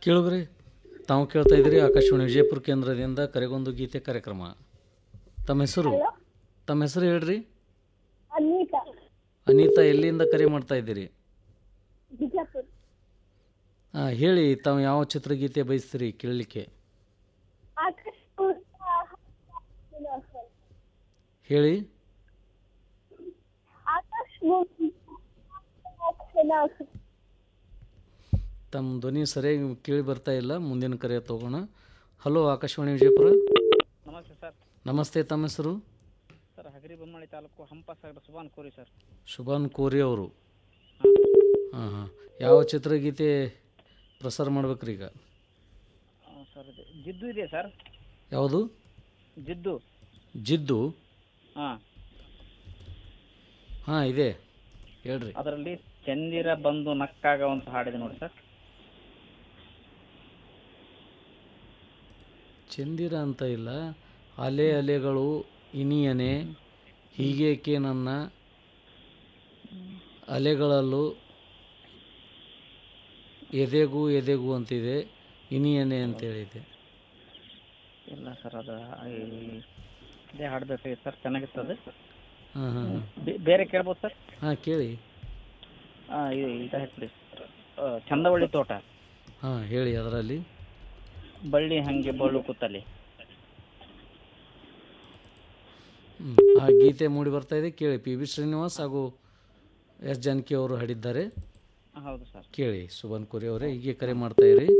ಕೇಳುಗ್ರಿ ತಾವು ಕೇಳ್ತಾ ಇದ್ದೀರಿ ಆಕಾಶವಾಣಿ ವಿಜಯಪುರ ಕೇಂದ್ರದಿಂದ ಕರೆಗೊಂದು ಗೀತೆ ಕಾರ್ಯಕ್ರಮ ತಮ್ಮ ಹೆಸರು ತಮ್ಮ ಹೆಸರು ಹೇಳ್ರಿ ಅನಿತಾ ಅನಿತಾ ಎಲ್ಲಿಂದ ಕರೆ ಮಾಡ್ತಾ ಇದ್ದೀರಿ ಬಿಜಾಪುರ ಹಾಂ ಹೇಳಿ ತಾವು ಯಾವ ಚಿತ್ರಗೀತೆ ಬಯಸ್ತೀರಿ ಕೇಳಲಿಕ್ಕೆ ಆಕಾಶ ಹೇಳಿ ಆಕಾಶ ತಮ್ಮ ಧ್ವನಿ ಸರಿಯಾಗಿ ಕೇಳಿ ಬರ್ತಾ ಇಲ್ಲ ಮುಂದಿನ ಕರೆ ತಗೋಣ ಹಲೋ ಆಕಾಶವಾಣಿ ವಿಜಯಪುರ ನಮಸ್ತೆ ಸರ್ ನಮಸ್ತೆ ತಮ್ಮ ಹೆಸರು ಸರ್ ಹಗರಿ ಬೊಮ್ಮಳಿ ತಾಲೂಕು ಹಂಪಸಾಗರ ಸುಬಾನ್ ಕೋರಿ ಸರ್ ಶುಭಾನ್ ಕೋರಿ ಅವರು ಹಾಂ ಹಾಂ ಯಾವ ಚಿತ್ರಗೀತೆ ಪ್ರಸಾರ ಮಾಡ್ಬೇಕ್ರಿ ಈಗ ಆ, ಸರ್ ಇದು ಜಿದ್ದು ಇದೆ ಸರ್ ಯಾವುದು ಜಿದ್ದು ಜಿದ್ದು ಹಾಂ ಹಾಂ ಇದೆ ಹೇಳ್ರಿ ಅದರಲ್ಲಿ ಚಂದಿರ ಬಂದು ನಕ್ಕಾಗ ಅಂತ ಹಾಡಿದೆ ನೋಡಿ ಸರ್ ಚಂದಿರ ಅಂತ ಇಲ್ಲ ಅಲೆ ಅಲೆಗಳು ಇನಿಯನೆ ಹೀಗೇಕೆ ನನ್ನ ಅಲೆಗಳಲ್ಲೂ ಎದೆಗೂ ಎದೆಗೂ ಅಂತಿದೆ ಇನಿಯನೆ ಅಂತೇಳಿದೆ ಇಲ್ಲ ಸರ್ ಅದು ಈ- ಇದೇ ಹಾಡಬೇಕಾಗಿತ್ತು ಸರ್ ಚೆನ್ನಾಗಿತ್ತು ಅದು ಹಾಂ ಹಾಂ ಹಾಂ ಬೇ- ಬೇರೆ ಕೇಳ್ಬೋದು ಸರ್ ಹಾಂ ಕೇಳಿ ಹಾಂ ಇದು ಇದು ಹಾಕ್ಬಿಡಿ ಆ, ಚಂದವಳ್ಳಿ ತೋಟ ಹಾಂ ಹೇಳಿ ಅದರಲ್ಲಿ ಬಳ್ಳಿ ಹಂಗೆ ಬಳ್ಳು ಕೂತಲ್ಲಿ ಹ್ಮ್. ಆ ಗೀತೆ ಮೂಡಿ ಬರ್ತಾ ಇದೆ ಕೇಳಿ ಪಿ ಬಿ ಶ್ರೀನಿವಾಸ್ ಹಾಗೂ ಎಸ್ ಜಾನಕಿ ಅವರು ಹಾಡಿದ್ದಾರೆ ಹೌದು ಸರ್ ಕೇಳಿ ಸುಬನ್ ಕೋರಿ ಅವರೇ ಹೀಗೆ ಕರೆ ಮಾಡ್ತಾ ಇರಿ